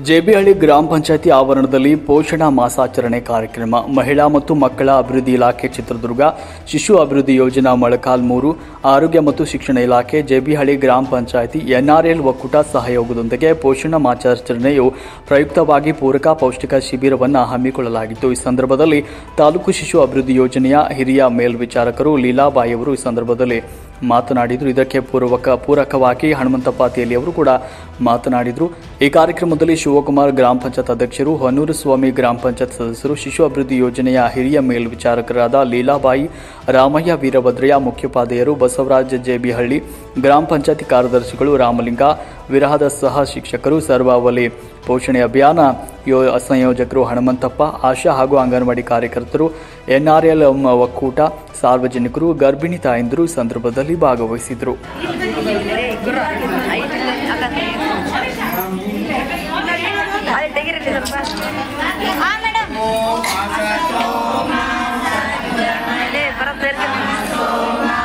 ಜೆಬಿಹಳ್ಳಿ ಗ್ರಾಮ ಪಂಚಾಯತಿ ಆವರಣದಲ್ಲಿ ಪೋಷಣಾ ಮಾಸಾಚರಣೆ ಕಾರ್ಯಕ್ರಮ ಮಹಿಳಾ ಮತ್ತು ಮಕ್ಕಳ ಅಭಿವೃದ್ಧಿ ಇಲಾಖೆ ಚಿತ್ರದುರ್ಗ ಶಿಶು ಅಭಿವೃದ್ಧಿ ಯೋಜನಾ ಮೊಳಕಾಲ್ಮೂರು ಆರೋಗ್ಯ ಮತ್ತು ಶಿಕ್ಷಣ ಇಲಾಖೆ ಜೆಬಿಹಳ್ಳಿ ಗ್ರಾಮ ಪಂಚಾಯತಿ ಎನ್ಆರ್ಎಲ್ ಒಕ್ಕೂಟ ಸಹಯೋಗದೊಂದಿಗೆ ಪೋಷಣಾ ಮಾಸಾಚರಣೆಯು ಪ್ರಯುಕ್ತವಾಗಿ ಪೂರಕ ಪೌಷ್ಟಿಕ ಶಿಬಿರವನ್ನು ಹಮ್ಮಿಕೊಳ್ಳಲಾಗಿತ್ತು ಈ ಸಂದರ್ಭದಲ್ಲಿ ತಾಲೂಕು ಶಿಶು ಅಭಿವೃದ್ಧಿ ಯೋಜನೆಯ ಹಿರಿಯ ಮೇಲ್ವಿಚಾರಕರು ಲೀಲಾಬಾಯಿ ಅವರು ಈ ಸಂದರ್ಭದಲ್ಲಿ ಮಾತನಾಡಿದರು ಇದಕ್ಕೆ ಪೂರ್ವಕ ಪೂರಕವಾಗಿ ಹನುಮಂತಪ್ಪ ತೇಲಿ ಅವರು ಕೂಡ ಮಾತನಾಡಿದರು ಈ ಕಾರ್ಯಕ್ರಮದಲ್ಲಿ ಶಿವಕುಮಾರ್ ಗ್ರಾಮ ಪಂಚಾಯತ್ ಅಧ್ಯಕ್ಷರು ಹೊನ್ನೂರು ಸ್ವಾಮಿ ಗ್ರಾಮ ಪಂಚಾಯತ್ ಸದಸ್ಯರು ಶಿಶು ಅಭಿವೃದ್ಧಿ ಯೋಜನೆಯ ಹಿರಿಯ ಮೇಲ್ವಿಚಾರಕರಾದ ಲೀಲಾಬಾಯಿ ರಾಮಯ್ಯ ವೀರಭದ್ರಯ್ಯ ಮುಖ್ಯೋಪಾಧ್ಯಾಯರು ಬಸವರಾಜ ಜೆಬಿಹಳ್ಳಿ ಗ್ರಾಮ ಪಂಚಾಯತಿ ಕಾರ್ಯದರ್ಶಿಗಳು ರಾಮಲಿಂಗ ವಿರಹದ ಸಹ ಶಿಕ್ಷಕರು ಸರ್ವಾವಲಿ ಪೋಷಣೆ ಅಭಿಯಾನ ಯೋ ಸಂಯೋಜಕರು ಹನುಮಂತಪ್ಪ ಆಶಾ ಹಾಗೂ ಅಂಗನವಾಡಿ ಕಾರ್ಯಕರ್ತರು ಎನ್ಆರ್ಎಲ್ ಒಕ್ಕೂಟ ಸಾರ್ವಜನಿಕರು ಗರ್ಭಿಣಿ ತಾಯಂದಿರು ಈ ಸಂದರ್ಭದಲ್ಲಿ ಭಾಗವಹಿಸಿದರು ಅಲ್ಲಿ ತೆಗಿರಿ ಸ್ವಲ್ಪ ಹಾ ಮೇಡಮ್ ಲೇ, ಬರೋದ್ ಸೇರ್ತೀನಿ.